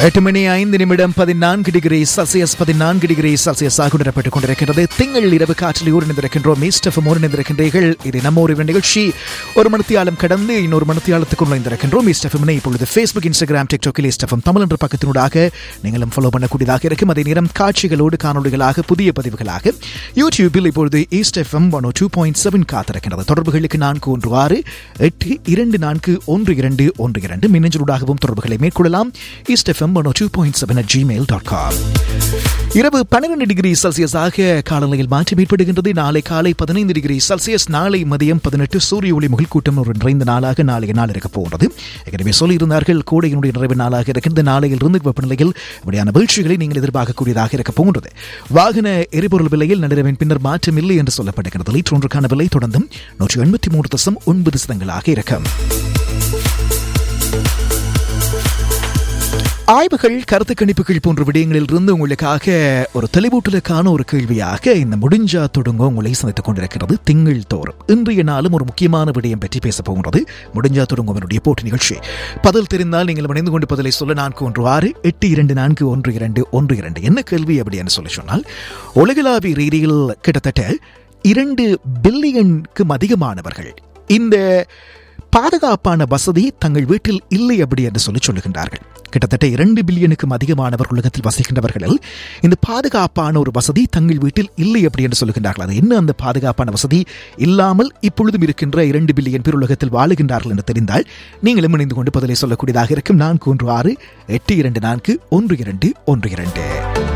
எட்டு மணி ஐந்து நிமிடம் பதினான்கு டிகிரி செல்சியஸ் பதினான்கு டிகிரி செல்சியஸ் ஆக உணரப்பட்டுக் கொண்டிருக்கிறது திங்கள் இரவு காற்றில் ஊரிணைந்திருக்கின்றோம் மீஸ்டஃபம் ஊரிணைந்திருக்கின்றீர்கள் இது நம்ம ஒரு நிகழ்ச்சி ஒரு மணித்தியாலம் கடந்து இன்னொரு மணித்தியாலத்துக்கு நுழைந்திருக்கின்றோம் மீஸ்டஃபம்னை இப்பொழுது ஃபேஸ்புக் இன்ஸ்டாகிராம் டிக்டாக்கில் ஈஸ்டஃபம் தமிழ் என்ற பக்கத்தினூடாக நீங்களும் ஃபாலோ பண்ணக்கூடியதாக இருக்கும் அதே நேரம் காட்சிகளோடு காணொலிகளாக புதிய பதிவுகளாக யூடியூபில் இப்பொழுது East FM one two point seven காத்திருக்கிறது தொடர்புகளுக்கு நான்கு ஒன்று ஆறு எட்டு இரண்டு நான்கு ஒன்று இரண்டு ஒன்று இரண்டு மின்னஞ்சலூடாகவும் தொடர்புகளை மேற்கொள்ளலாம் East FM one two point seven at Gmail dot com இரவு பன்னிரண்டு டிகிரி செல்சியஸாக காலநிலையில் மாற்றம் ஏற்படுகின்றது நாளை காலை பதினைந்து டிகிரி செல்சியஸ் நாளை மதியம் பதினெட்டு சூரிய ஒளி முகில் கூட்டம் ஒரு நிறைந்த நாளாக நாளைய நாள் இருக்க போகிறது ஏற்கனவே சொல்லியிருந்தார்கள் கோடையினுடைய நிறைவு நாளாக இருக்கின்ற நாளையில் இருந்து வெப்பநிலையில் இப்படியான வீழ்ச்சிகளை நீங்கள் எதிர்பார்க்கக்கூடியதாக இருக்க போகின்றது வாகன எரிபொருள் விலையில் நள்ளிரவின் பின்னர் மாற்றம் இல்லை என்று சொல்லப்படுகிறது லிட்டர் ஒன்றுக்கான விலை தொடர்ந்தும் நூற்றி எண்பத்தி மூன்று தசம் ஒன்பது சதங்களாக இருக்கும் ஆய்வுகள் கருத்து கணிப்புகள் போன்ற விடயங்களில் இருந்து உங்களுக்காக ஒரு தெளிவூட்டலுக்கான ஒரு கேள்வியாக இந்த முடிஞ்சா தொடங்க உங்களை சந்தித்துக் கொண்டிருக்கிறது திங்கள் தோறும் இன்றைய நாளும் ஒரு முக்கியமான விடயம் பற்றி பேச போகிறது முடிஞ்சா தொடங்கும் என்னுடைய போட்டி நிகழ்ச்சி பதில் தெரிந்தால் நீங்கள் இணைந்து கொண்டு பதிலை சொல்ல நான்கு ஒன்று ஆறு எட்டு இரண்டு நான்கு ஒன்று இரண்டு ஒன்று இரண்டு என்ன கேள்வி அப்படின்னு சொல்லி சொன்னால் உலகளாவிய ரீதியில் கிட்டத்தட்ட இரண்டு பில்லியனுக்கும் அதிகமானவர்கள் இந்த பாதுகாப்பான வசதி தங்கள் வீட்டில் இல்லை அப்படி என்று சொல்லி சொல்லுகின்றார்கள் கிட்டத்தட்ட இரண்டு பில்லியனுக்கும் அதிகமானவர் உலகத்தில் வசிக்கின்றவர்களில் இந்த பாதுகாப்பான ஒரு வசதி தங்கள் வீட்டில் இல்லை அப்படி என்று சொல்லுகின்றார்கள் அது என்ன அந்த பாதுகாப்பான வசதி இல்லாமல் இப்பொழுதும் இருக்கின்ற இரண்டு பில்லியன் பேர் உலகத்தில் வாழுகின்றார்கள் என்று தெரிந்தால் நீங்களும் இணைந்து கொண்டு பதிலை சொல்லக்கூடியதாக இருக்கும் நான்கு ஒன்று ஆறு எட்டு இரண்டு நான்கு ஒன்று இரண்டு ஒன்று இரண்டு